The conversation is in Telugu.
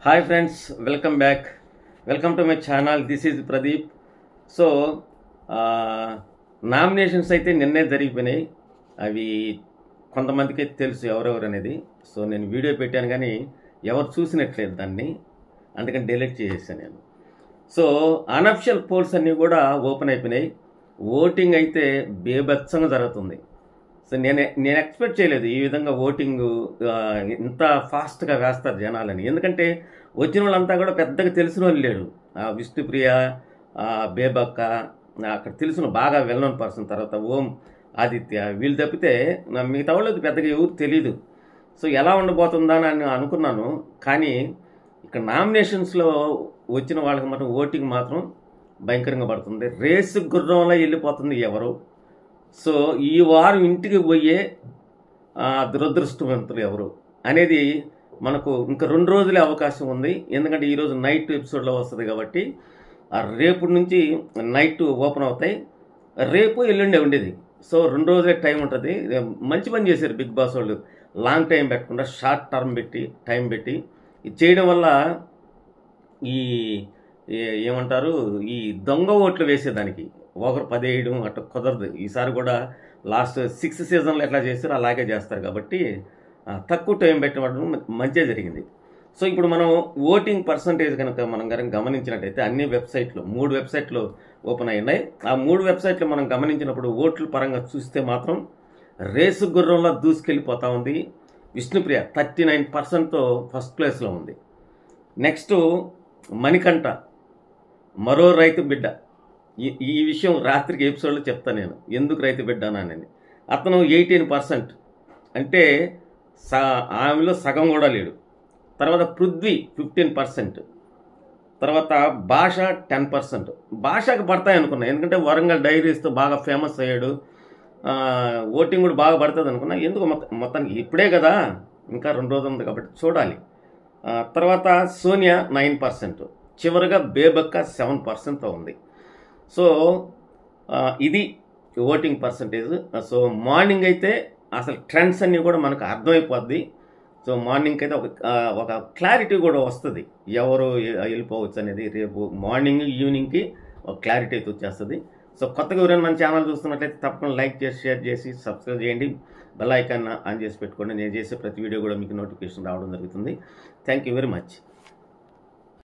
hi friends welcome back welcome to my channel this is Pradeep so nominations అయితే నిన్నే జరిగిపోయినాయి అవి కొంతమందికి అయితే తెలుసు ఎవరెవరు అనేది సో నేను వీడియో పెట్టాను కానీ ఎవరు చూసినట్లేదు దాన్ని అందుకని డిలీట్ చేసేసాను నేను సో అనఫిషియల్ పోల్స్ అన్నీ కూడా ఓపెన్ అయిపోయినాయి ఓటింగ్ అయితే బేభత్సంగా జరుగుతుంది సో నేను నేను ఎక్స్పెక్ట్ చేయలేదు ఈ విధంగా ఓటింగ్ ఆ, ఇంత ఫాస్ట్గా వేస్తారు జనాలని ఎందుకంటే వచ్చిన వాళ్ళంతా కూడా పెద్దగా తెలిసిన వాళ్ళు లేడు ఆ, విష్ణుప్రియ ఆ, బేబక్క ఆ, అక్కడ తెలిసిన బాగా వెల్ నోన్ పర్సన్ తర్వాత ఓం ఆదిత్య వీళ్ళు తప్పితే నా మిగతా వాళ్ళకి పెద్దగా ఎవరు తెలియదు సో ఎలా ఉండబోతుందా అని అనుకున్నాను కానీ ఇక్కడ నామినేషన్స్లో వచ్చిన వాళ్ళకి మాత్రం ఓటింగ్ మాత్రం భయంకరంగా పడుతుంది రేసు గుర్రంలో వెళ్ళిపోతుంది ఎవరు సో ఈ వారం ఇంటికి పోయే ఆ, దురదృష్టవంతులు ఎవరు అనేది మనకు ఇంకా రెండు రోజులే అవకాశం ఉంది ఎందుకంటే ఈరోజు నైట్ ఎపిసోడ్లో వస్తుంది కాబట్టి ఆ రేపు నుంచి నైట్ ఓపెన్ అవుతాయి రేపు ఎల్లుండే ఉండేది సో రెండు రోజులే టైం ఉంటుంది మంచి పని చేశారు బిగ్ బాస్ వాళ్ళు లాంగ్ టైం పెట్టకుండా షార్ట్ టర్మ్ పెట్టి టైం పెట్టి ఇది చేయడం వల్ల ఈ ఏ- ఏమంటారు ఈ దొంగ ఓట్లు వేసేదానికి ఒకరు పదేయడం అట్లా కుదరదు ఈసారి కూడా లాస్ట్ సిక్స్ సీజన్లో ఎట్లా చేస్తారో అలాగే చేస్తారు కాబట్టి ఆ, తక్కువ టైం పెట్టడం మంచిగా జరిగింది సో ఇప్పుడు మనం ఓటింగ్ పర్సంటేజ్ కనుక మనం కనుక గమనించినట్టయితే అన్ని వెబ్సైట్లు మూడు వెబ్సైట్లు ఓపెన్ అయి ఉన్నాయి ఆ మూడు వెబ్సైట్లు మనం గమనించినప్పుడు ఓట్ల పరంగా చూస్తే మాత్రం రేసు గుర్రంలో దూసుకెళ్ళిపోతా ఉంది విష్ణుప్రియ థర్టీ నైన్ పర్సెంట్తో ఫస్ట్ ప్లేస్లో ఉంది నెక్స్ట్ మణికంఠ మరో రైతు బిడ్డ ఈ ఈ విషయం రాత్రికి ఎపిసోడ్లో చెప్తాను నేను ఎందుకు రైతు బిడ్డ అని అతను ఎయిటీన్ పర్సెంట్ అంటే స ఆమెలో సగం కూడా లేడు తర్వాత పృథ్వీ ఫిఫ్టీన్ పర్సెంట్ తర్వాత భాష టెన్ పర్సెంట్ భాషకు పడతాయి అనుకున్నా ఎందుకంటే వరంగల్ డైరీస్తో బాగా ఫేమస్ అయ్యాడు ఆ, ఓటింగ్ కూడా బాగా పడుతుంది అనుకున్నా ఎందుకు మొత్తం మొత్తానికి ఇప్పుడే కదా ఇంకా రెండు రోజులు ఉంది కాబట్టి చూడాలి ఆ, తర్వాత సోనియా నైన్ పర్సెంట్ చివరిగా బేబక్క సెవెన్ పర్సెంట్తో ఉంది సో ఆ, ఇది ఓటింగ్ పర్సంటేజ్ సో మార్నింగ్ అయితే అసలు ట్రెండ్స్ అన్నీ కూడా మనకు అర్థమైపోద్ది సో మార్నింగ్ అయితే ఒక ఆ, ఒక క్లారిటీ కూడా వస్తుంది ఎవరు ఎ- వెళ్ళిపోవచ్చు అనేది రేపు మార్నింగ్ ఈవినింగ్కి ఒక క్లారిటీ అయితే వచ్చేస్తుంది సో కొత్తగా ఎవరైనా మన ఛానల్ చూస్తున్నట్లయితే తప్పకుండా లైక్ చేసి షేర్ చేసి సబ్స్క్రైబ్ చేయండి బెల్ ఐకాన్ ఆన్ చేసి పెట్టుకోండి నేను చేసే ప్రతి వీడియో కూడా మీకు నోటిఫికేషన్ రావడం జరుగుతుంది థ్యాంక్ యూ వెరీ మచ్